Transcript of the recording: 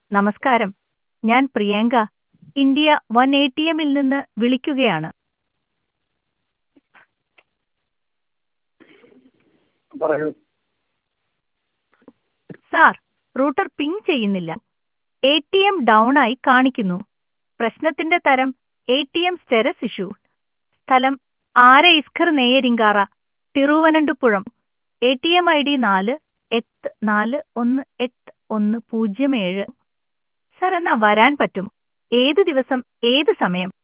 നമസ്കാരം ഞാൻ Priyanka India one A T എമ്മിൽ നിന്ന് വിളിക്കുകയാണ് പറയൂ സാർ റൂട്ടർ പിങ് ചെയ്യുന്നില്ല എ ടി എം ഡൗൺ ആയി കാണിക്കുന്നു പ്രശ്നത്തിന്റെ തരം A T M status issue സ്ഥലം ആര ഇസ്ഖർ നെയ്യരിങ്കാറ Thiruvananthapuram A T M I D നാല് എട്ട് നാല് ഒന്ന് എട്ട് ഒന്ന് പൂജ്യം ഏഴ് സാർ എന്നാ വരാൻ പറ്റും ഏത് ദിവസം ഏത് സമയം